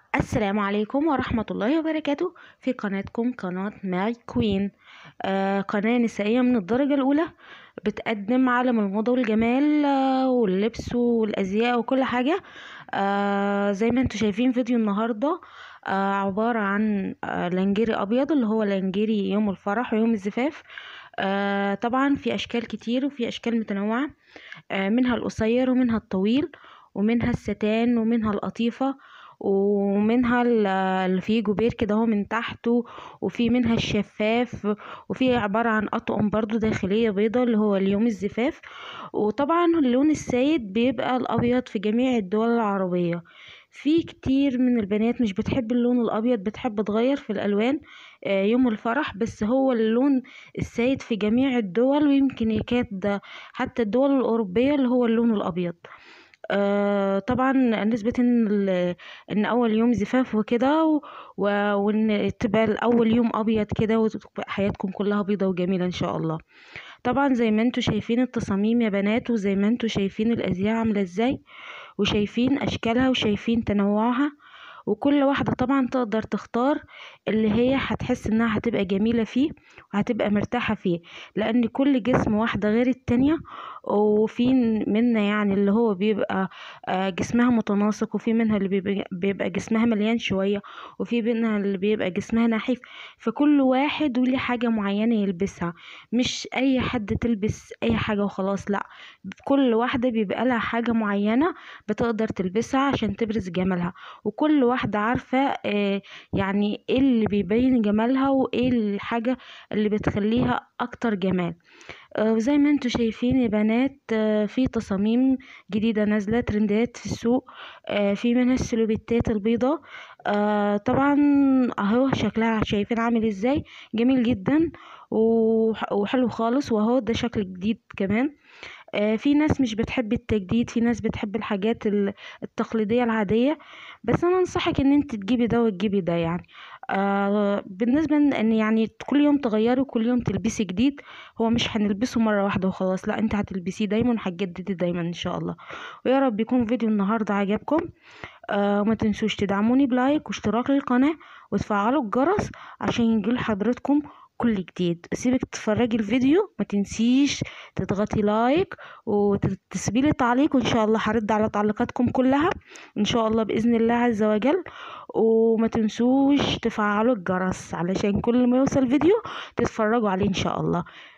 السلام عليكم ورحمة الله وبركاته في قناتكم قناة ماي كوين آه قناة نسائية من الدرجة الأولى بتقدم عالم الموضة والجمال آه واللبس والأزياء وكل حاجة آه زي ما انتوا شايفين فيديو النهاردة آه عبارة عن آه لانجيري أبيض اللي هو لانجيري يوم الفرح ويوم الزفاف آه طبعا في أشكال كتير وفي أشكال متنوعة آه منها القصير ومنها الطويل ومنها الستان ومنها القطيفة ومنها اللي فيه جوبير كده اهو من تحته وفي منها الشفاف وفي عبارة عن أطقم برضو داخلية بيضة اللي هو اليوم الزفاف وطبعا اللون السائد بيبقى الأبيض في جميع الدول العربية في كتير من البنات مش بتحب اللون الأبيض بتحب تغير في الألوان يوم الفرح بس هو اللون السائد في جميع الدول ويمكن يكاد حتى الدول الأوروبية اللي هو اللون الأبيض آه طبعا نسبة ان ان اول يوم زفاف وكده وان تبقى الاول يوم ابيض كده وتبقى حياتكم كلها بيضة وجميلة ان شاء الله طبعا زي ما انتوا شايفين التصاميم يا بنات وزي ما انتوا شايفين الازياء عاملة ازاي وشايفين اشكالها وشايفين تنوعها وكل واحدة طبعا تقدر تختار اللي هي هتحس انها هتبقى جميلة فيه وهتبقى مرتاحة فيه لان كل جسم واحدة غير التانية وفي منا يعني اللي هو بيبقى جسمها متناسق وفي منها اللي بيبقى جسمها مليان شوية وفي منها اللي بيبقى جسمها نحيف فكل واحد وليه حاجة معينة يلبسها مش اي حد تلبس اي حاجة وخلاص لا كل واحدة بيبقى لها حاجة معينة بتقدر تلبسها عشان تبرز جمالها وكل واحدة عارفة يعني ايه اللي بيبين جمالها وايه الحاجة اللي بتخليها اكتر جمال وزي ما انتوا شايفين يا بنات في تصاميم جديدة نازلة ترندات في السوق في منها السلوبيتات البيضة طبعا اهو شكلها شايفين عامل ازاي جميل جدا وحلو خالص واهو ده شكل جديد كمان في ناس مش بتحب التجديد في ناس بتحب الحاجات التقليدية العادية بس انا انصحك ان انت تجيبي ده وتجيبي ده يعني آه بالنسبة ان يعني كل يوم تغيري وكل يوم تلبسي جديد هو مش هنلبسه مرة واحدة وخلاص لا انت هتلبسيه دايما وهتجددي دايما ان شاء الله ويا رب يكون فيديو النهاردة عجبكم آه وما تنسوش تدعموني بلايك واشتراك للقناة وتفعلوا الجرس عشان يجي لحضرتكم كل جديد سيبك تتفرجي الفيديو ما تنسيش تضغطي لايك وتسيبي لي تعليق وان شاء الله هرد على تعليقاتكم كلها ان شاء الله باذن الله عز وجل وما تنسوش تفعلوا الجرس علشان كل ما يوصل فيديو تتفرجوا عليه ان شاء الله